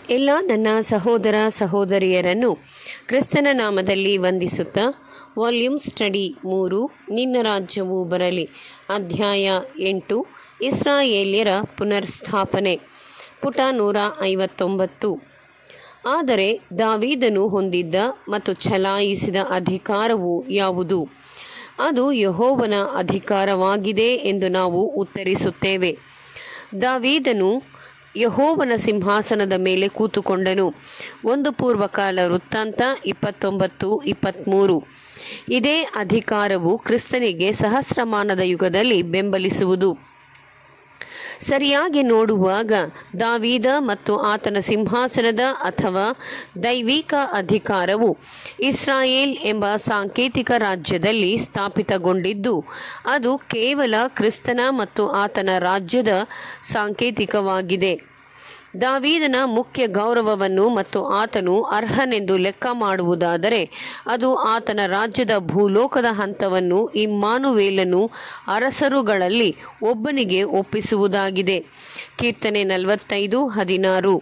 ಎಲ್ಲ ನನ್ನ ಸಹೋದರ ಸಹೋದರಿಯರನ್ನು ಕ್ರಿಸ್ತನ ನಾಮದಲ್ಲಿ ವಂದಿಸುತ್ತಾ ವಾಲ್ಯೂಮ್ ಸ್ಟಡಿ ಮೂರು ನಿನ್ನ ರಾಜ್ಯವು ಬರಲಿ ಅಧ್ಯಾಯ ಎಂಟು ಇಸ್ರಾಯೇಲ್ಯರ ಪುನರ್ಸ್ಥಾಪನೆ ಪುಟ ನೂರ ಐವತ್ತೊಂಬತ್ತು ಆದರೆ ದಾವೀದನು ಹೊಂದಿದ್ದ ಮತ್ತು ಚಲಾಯಿಸಿದ ಅಧಿಕಾರವು ಯಾವುದು ಅದು ಯಹೋವನ ಅಧಿಕಾರವಾಗಿದೆ ಎಂದು ನಾವು ಉತ್ತರಿಸುತ್ತೇವೆ ದಾವೀದನು ಯಹೋವನ ಸಿಂಹಾಸನದ ಮೇಲೆ ಕೂತುಕೊಂಡನು ಒಂದು ಪೂರ್ವಕಾಲ ವೃತ್ತಾಂತ ಇಪ್ಪತ್ತೊಂಬತ್ತು ಇಪ್ಪತ್ತ್ಮೂರು ಇದೇ ಅಧಿಕಾರವು ಕ್ರಿಸ್ತನಿಗೆ ಸಹಸ್ರಮಾನದ ಯುಗದಲ್ಲಿ ಬೆಂಬಲಿಸುವುದು ಸರಿಯಾಗಿ ನೋಡುವಾಗ ದಾವೀದ ಮತ್ತು ಆತನ ಸಿಂಹಾಸನದ ಅಥವಾ ದೈವಿಕ ಅಧಿಕಾರವು ಇಸ್ರಾಯೇಲ್ ಎಂಬ ಸಾಂಕೇತಿಕ ರಾಜ್ಯದಲ್ಲಿ ಸ್ಥಾಪಿತಗೊಂಡಿದ್ದು ಅದು ಕೇವಲ ಕ್ರಿಸ್ತನ ಮತ್ತು ಆತನ ರಾಜ್ಯದ ಸಾಂಕೇತಿಕವಾಗಿದೆ ದಾವೀದನ ಮುಖ್ಯ ಗೌರವವನ್ನು ಮತ್ತು ಆತನು ಅರ್ಹನೆಂದು ಲೆಕ್ಕ ಮಾಡುವುದಾದರೆ ಅದು ಆತನ ರಾಜ್ಯದ ಭೂಲೋಕದ ಹಂತವನ್ನು ಇಮ್ಮಾನುವೇಲನು ಅರಸರುಗಳಲ್ಲಿ ಒಬ್ಬನಿಗೆ ಒಪ್ಪಿಸುವುದಾಗಿದೆ ಕೀರ್ತನೆ ನಲವತ್ತೈದು ಹದಿನಾರು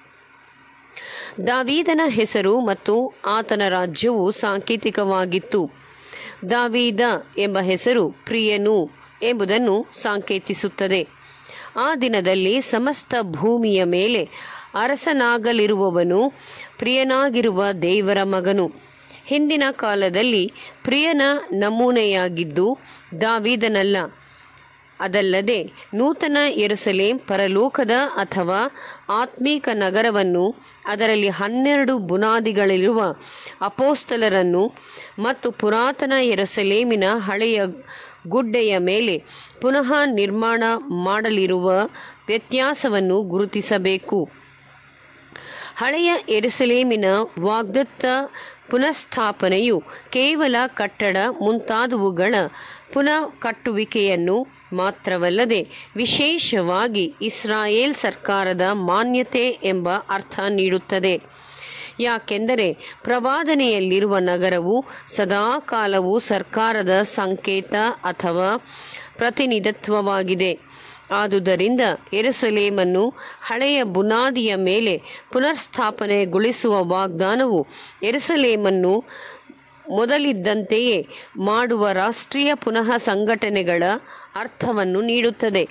ದಾವೀದನ ಹೆಸರು ಮತ್ತು ಆತನ ರಾಜ್ಯವು ಸಾಂಕೇತಿಕವಾಗಿತ್ತು ದಾವೀದ ಎಂಬ ಹೆಸರು ಪ್ರಿಯನು ಎಂಬುದನ್ನು ಸಾಂಕೇತಿಸುತ್ತದೆ ಆ ದಿನದಲ್ಲಿ ಸಮಸ್ತ ಭೂಮಿಯ ಮೇಲೆ ಅರಸನಾಗಲಿರುವವನು ಪ್ರಿಯನಾಗಿರುವ ದೇವರ ಮಗನು ಹಿಂದಿನ ಕಾಲದಲ್ಲಿ ಪ್ರಿಯನ ನಮೂನೆಯಾಗಿದ್ದು ದಾವೀದನಲ್ಲ ಅದಲ್ಲದೆ ನೂತನ ಎರುಸಲೇಂ ಪರಲೋಕದ ಅಥವಾ ಆತ್ಮೀಕ ನಗರವನ್ನು ಅದರಲ್ಲಿ ಹನ್ನೆರಡು ಬುನಾದಿಗಳಿರುವ ಅಪೋಸ್ತಲರನ್ನು ಮತ್ತು ಪುರಾತನ ಎರುಸಲೇಮಿನ ಹಳೆಯ ಗುಡ್ಡೆಯ ಮೇಲೆ ಪುನಃ ನಿರ್ಮಾಣ ಮಾಡಲಿರುವ ವ್ಯತ್ಯಾಸವನ್ನು ಗುರುತಿಸಬೇಕು ಹಳೆಯ ಎರುಸಲೇಮಿನ ವಾಗ್ದತ್ತ ಪುನಃಸ್ಥಾಪನೆಯು ಕೇವಲ ಕಟ್ಟಡ ಮುಂತಾದವುಗಳ ಪುನಃ ಕಟ್ಟುವಿಕೆಯನ್ನು ಮಾತ್ರವಲ್ಲದೆ ವಿಶೇಷವಾಗಿ ಇಸ್ರಾಯೇಲ್ ಸರ್ಕಾರದ ಮಾನ್ಯತೆ ಎಂಬ ಅರ್ಥ ನೀಡುತ್ತದೆ ಯಾಕೆಂದರೆ ಪ್ರವಾದನೆಯಲ್ಲಿರುವ ನಗರವು ಸದಾಕಾಲವೂ ಸರ್ಕಾರದ ಸಂಕೇತ ಅಥವಾ ಪ್ರತಿನಿಧಿತ್ವವಾಗಿದೆ ಆದುದರಿಂದ ಎರುಸಲೇಮನ್ನು ಹಳೆಯ ಬುನಾದಿಯ ಮೇಲೆ ಪುನರ್ಸ್ಥಾಪನೆಗೊಳಿಸುವ ವಾಗ್ದಾನವು ಎರುಸಲೇಮನ್ನು ಮೊದಲಿದ್ದಂತೆಯೇ ಮಾಡುವ ರಾಷ್ಟ್ರೀಯ ಪುನಃ ಸಂಘಟನೆಗಳ ಅರ್ಥವನ್ನು ನೀಡುತ್ತದೆ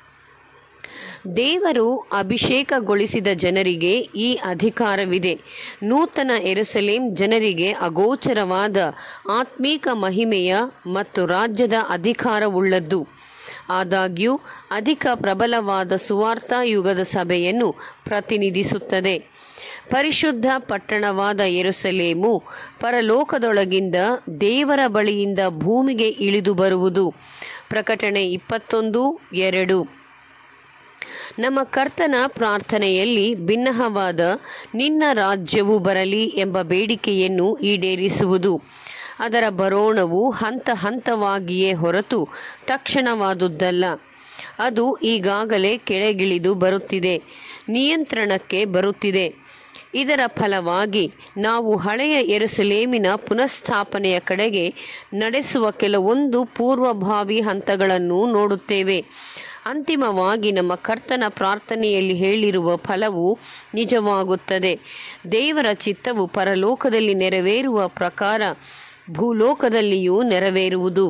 ದೇವರು ಅಭಿಷೇಕಗೊಳಿಸಿದ ಜನರಿಗೆ ಈ ಅಧಿಕಾರವಿದೆ ನೂತನ ಎರುಸಲೇಂ ಜನರಿಗೆ ಅಗೋಚರವಾದ ಆತ್ಮೀಕ ಮಹಿಮೆಯ ಮತ್ತು ರಾಜ್ಯದ ಅಧಿಕಾರವುಳ್ಳದ್ದು ಆದಾಗ್ಯೂ ಅಧಿಕ ಪ್ರಬಲವಾದ ಸುವಾರ್ಥ ಯುಗದ ಸಭೆಯನ್ನು ಪ್ರತಿನಿಧಿಸುತ್ತದೆ ಪರಿಶುದ್ಧ ಪಟ್ಟಣವಾದ ಎರುಸಲೇಮು ಪರಲೋಕದೊಳಗಿಂದ ದೇವರ ಬಳಿಯಿಂದ ಭೂಮಿಗೆ ಇಳಿದು ಬರುವುದು ಪ್ರಕಟಣೆ ಇಪ್ಪತ್ತೊಂದು ಎರಡು ನಮ್ಮ ಕರ್ತನ ಪ್ರಾರ್ಥನೆಯಲ್ಲಿ ಭಿನ್ನಹವಾದ ನಿನ್ನ ರಾಜ್ಯವು ಬರಲಿ ಎಂಬ ಬೇಡಿಕೆಯನ್ನು ಈಡೇರಿಸುವುದು ಅದರ ಬರೋಣವು ಹಂತ ಹಂತವಾಗಿಯೇ ಹೊರತು ತಕ್ಷಣವಾದುದಲ್ಲ ಅದು ಈಗಾಗಲೇ ಕೆಳಗಿಳಿದು ಬರುತ್ತಿದೆ ನಿಯಂತ್ರಣಕ್ಕೆ ಬರುತ್ತಿದೆ ಇದರ ಫಲವಾಗಿ ನಾವು ಹಳೆಯ ಎರುಸಲೇಮಿನ ಪುನಃಸ್ಥಾಪನೆಯ ಕಡೆಗೆ ನಡೆಸುವ ಕೆಲವೊಂದು ಪೂರ್ವಭಾವಿ ಹಂತಗಳನ್ನು ನೋಡುತ್ತೇವೆ ಅಂತಿಮವಾಗಿ ನಮ್ಮ ಕರ್ತನ ಪ್ರಾರ್ಥನೆಯಲ್ಲಿ ಹೇಳಿರುವ ಫಲವು ನಿಜವಾಗುತ್ತದೆ ದೇವರ ಚಿತ್ತವು ಪರಲೋಕದಲ್ಲಿ ನೆರವೇರುವ ಪ್ರಕಾರ ಭೂಲೋಕದಲ್ಲಿಯೂ ನೆರವೇರುವುದು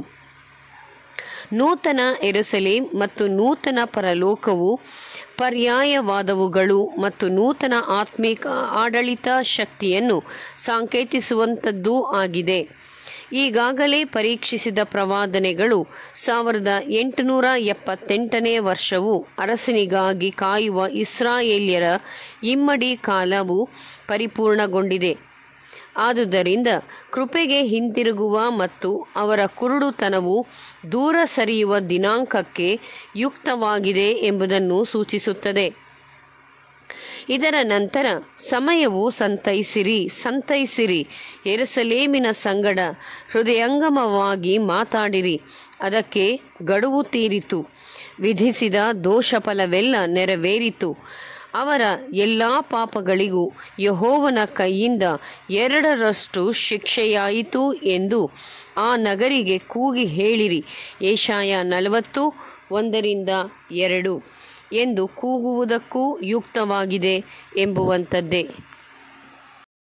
ನೂತನ ಎರುಸಲೇಂ ಮತ್ತು ನೂತನ ಪರಲೋಕವು ಪರ್ಯಾಯವಾದವುಗಳು ಮತ್ತು ನೂತನ ಆತ್ಮಿಕ ಆಡಳಿತ ಶಕ್ತಿಯನ್ನು ಸಾಂಕೇತಿಸುವಂಥದ್ದೂ ಆಗಿದೆ ಈಗಾಗಲೇ ಪರೀಕ್ಷಿಸಿದ ಪ್ರವಾದನೆಗಳು ಸಾವಿರದ ಎಂಟುನೂರ ಎಪ್ಪತ್ತೆಂಟನೇ ವರ್ಷವು ಅರಸನಿಗಾಗಿ ಕಾಯುವ ಇಸ್ರಾಯೇಲ್ಯರ ಇಮ್ಮಡಿ ಕಾಲವು ಪರಿಪೂರ್ಣಗೊಂಡಿದೆ ಆದುದರಿಂದ ಕೃಪೆಗೆ ಹಿಂತಿರುಗುವ ಮತ್ತು ಅವರ ಕುರುಡುತನವು ದೂರ ಸರಿಯುವ ದಿನಾಂಕಕ್ಕೆ ಯುಕ್ತವಾಗಿದೆ ಎಂಬುದನ್ನು ಸೂಚಿಸುತ್ತದೆ ಇದರ ನಂತರ ಸಮಯವು ಸಂತೈಸಿರಿ ಸಂತೈಸಿರಿ ಎರುಸಲೇಮಿನ ಸಂಗಡ ಹೃದಯಂಗಮವಾಗಿ ಮಾತಾಡಿರಿ ಅದಕ್ಕೆ ಗಡುವು ತೀರಿತು ವಿಧಿಸಿದ ದೋಷ ಫಲವೆಲ್ಲ ನೆರವೇರಿತು ಅವರ ಎಲ್ಲ ಪಾಪಗಳಿಗೂ ಯಹೋವನ ಕೈಯಿಂದ ಎರಡರಷ್ಟು ಶಿಕ್ಷೆಯಾಯಿತು ಎಂದು ಆ ನಗರಿಗೆ ಕೂಗಿ ಹೇಳಿರಿ ಏಷಾಯ ನಲವತ್ತು ಒಂದರಿಂದ ಎರಡು ಎಂದು ಕೂಗುವುದಕ್ಕೂ ಯುಕ್ತವಾಗಿದೆ ಎಂಬುವಂಥದ್ದೇ